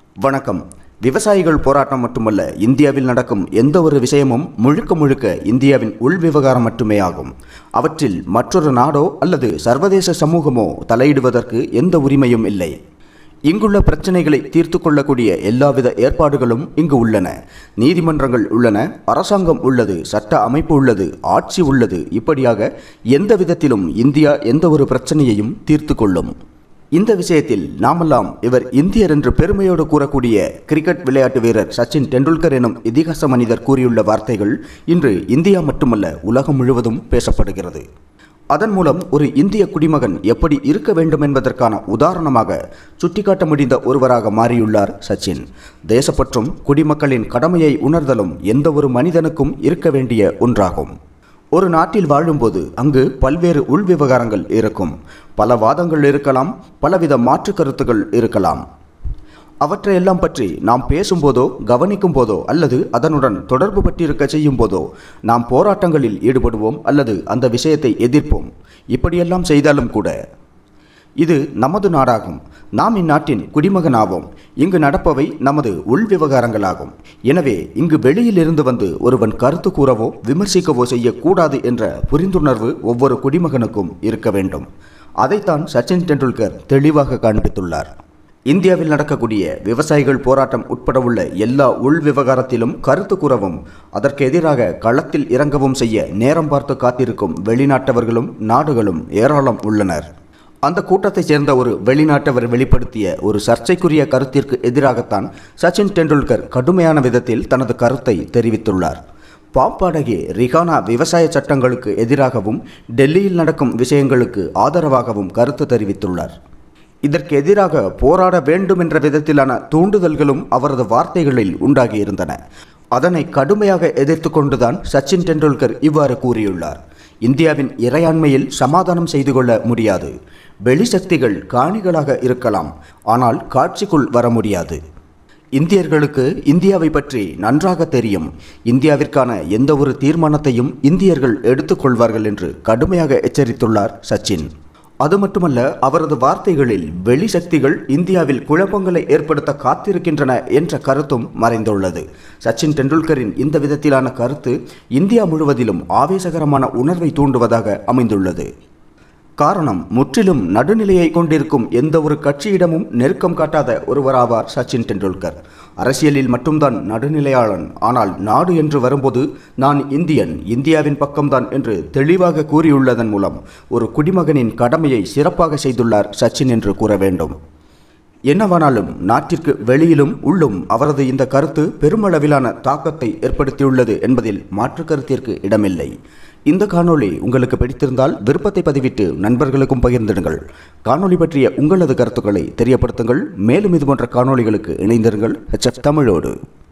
வணக்கம் விவசாயிகள் போராட்டம் மட்டுமல்ல இந்தியாவில் நடக்கும் எந்த ஒரு விஷயமும் முழுக்க முழுக்க இந்தியாவின் உள் விவகாரம் மட்டுமே ஆகும் அவற்றில் மற்றொரு நாடோ அல்லது சர்வதேச சமூகமோ தலையிடுவதற்கு எந்த உரிமையும் இல்லை இங்குள்ள பிரச்சனைகளை தீர்த்து கொள்ளக்கூடிய எல்லாவித ஏற்பாடுகளும் இங்கு உள்ளன நீதிமன்றங்கள் உள்ளன அரசாங்கம் உள்ளது சட்ட அமைப்பு உள்ளது ஆட்சி உள்ளது இப்படியாக எந்த விதத்திலும் இந்தியா எந்த ஒரு பிரச்சனையையும் தீர்த்து கொள்ளும் இந்த விஷயத்தில் நாமெல்லாம் இவர் இந்தியர் என்று பெருமையோடு கூறக்கூடிய கிரிக்கெட் விளையாட்டு வீரர் சச்சின் டெண்டுல்கர் எனும் இதிகாச மனிதர் கூறியுள்ள வார்த்தைகள் இன்று இந்தியா மட்டுமல்ல உலகம் முழுவதும் பேசப்படுகிறது அதன் மூலம் ஒரு இந்திய குடிமகன் எப்படி இருக்க வேண்டும் என்பதற்கான உதாரணமாக சுட்டிக்காட்ட முடிந்த ஒருவராக மாறியுள்ளார் சச்சின் தேசப்பற்றும் குடிமக்களின் கடமையை உணர்தலும் எந்த ஒரு மனிதனுக்கும் இருக்க வேண்டிய ஒன்றாகும் ஒரு நாட்டில் வாழும்போது அங்கு பல்வேறு உள் விவகாரங்கள் இருக்கும் பல வாதங்கள் இருக்கலாம் பலவித மாற்று கருத்துகள் இருக்கலாம் அவற்றையெல்லாம் பற்றி நாம் பேசும்போதோ கவனிக்கும் போதோ அல்லது அதனுடன் தொடர்பு பட்டிருக்க செய்யும் போதோ நாம் போராட்டங்களில் ஈடுபடுவோம் அல்லது அந்த விஷயத்தை எதிர்ப்போம் இப்படியெல்லாம் செய்தாலும் கூட இது நமது நாடாகும் நாம் இந்நாட்டின் குடிமகனாவோம் இங்கு நடப்பவை நமது உள் விவகாரங்களாகும் எனவே இங்கு வெளியிலிருந்து வந்து ஒருவன் கருத்து கூறவோ விமர்சிக்கவோ செய்யக்கூடாது என்ற புரிந்துணர்வு ஒவ்வொரு குடிமகனுக்கும் இருக்க வேண்டும் அதைத்தான் சச்சின் டெண்டுல்கர் தெளிவாக காண்பித்துள்ளார் இந்தியாவில் நடக்கக்கூடிய விவசாயிகள் போராட்டம் உட்பட உள்ள எல்லா உள் விவகாரத்திலும் கருத்து கூறவும் அதற்கு எதிராக களத்தில் இறங்கவும் செய்ய நேரம் பார்த்து காத்திருக்கும் வெளிநாட்டவர்களும் நாடுகளும் ஏராளம் உள்ளனர் அந்த கூட்டத்தைச் சேர்ந்த ஒரு வெளிநாட்டவர் வெளிப்படுத்திய ஒரு சர்ச்சைக்குரிய கருத்திற்கு எதிராகத்தான் சச்சின் டெண்டுல்கர் கடுமையான விதத்தில் தனது கருத்தை தெரிவித்துள்ளார் பாப்பாடகே ரிகானா விவசாய சட்டங்களுக்கு எதிராகவும் டெல்லியில் நடக்கும் விஷயங்களுக்கு ஆதரவாகவும் கருத்து தெரிவித்துள்ளார் இதற்கு எதிராக போராட வேண்டும் என்ற விதத்திலான தூண்டுதல்களும் அவரது வார்த்தைகளில் உண்டாகியிருந்தன அதனை கடுமையாக எதிர்த்து கொண்டுதான் சச்சின் டெண்டுல்கர் இவ்வாறு கூறியுள்ளார் இந்தியாவின் இறையாண்மையில் சமாதானம் செய்து கொள்ள முடியாது வெளிசக்திகள் காணிகளாக இருக்கலாம் ஆனால் காட்சிக்குள் வர முடியாது இந்தியர்களுக்கு இந்தியாவை பற்றி நன்றாக தெரியும் இந்தியாவிற்கான எந்த ஒரு தீர்மானத்தையும் இந்தியர்கள் எடுத்துக்கொள்வார்கள் என்று கடுமையாக எச்சரித்துள்ளார் சச்சின் அது மட்டுமல்ல அவரது வார்த்தைகளில் வெளி சக்திகள் இந்தியாவில் குழப்பங்களை ஏற்படுத்த காத்திருக்கின்றன என்ற கருத்தும் மறைந்துள்ளது சச்சின் டெண்டுல்கரின் இந்த விதத்திலான கருத்து இந்தியா முழுவதிலும் ஆவேசகரமான உணர்வை தூண்டுவதாக அமைந்துள்ளது காரணம் முற்றிலும் நடுநிலையை கொண்டிருக்கும் எந்த ஒரு கட்சியிடமும் நெருக்கம் காட்டாத ஒருவராவார் சச்சின் டெண்டுல்கர் அரசியலில் மட்டும்தான் நடுநிலையாளன் ஆனால் நாடு என்று வரும்போது நான் இந்தியன் இந்தியாவின் பக்கம்தான் என்று தெளிவாக கூறியுள்ளதன் மூலம் ஒரு குடிமகனின் கடமையை சிறப்பாக செய்துள்ளார் சச்சின் என்று கூற வேண்டும் என்னவானாலும் நாட்டிற்கு வெளியிலும் உள்ளும் அவரது இந்த கருத்து பெருமளவிலான தாக்கத்தை ஏற்படுத்தியுள்ளது என்பதில் மாற்று கருத்திற்கு இடமில்லை இந்த காணொளி உங்களுக்கு பிடித்திருந்தால் விருப்பத்தை பதிவிட்டு நண்பர்களுக்கும் பகிர்ந்திடுங்கள் காணொளி பற்றிய உங்களது கருத்துக்களை தெரியப்படுத்துங்கள் மேலும் இது போன்ற காணொளிகளுக்கு இணைந்திருங்கள் ஹெச்எஃப் தமிழோடு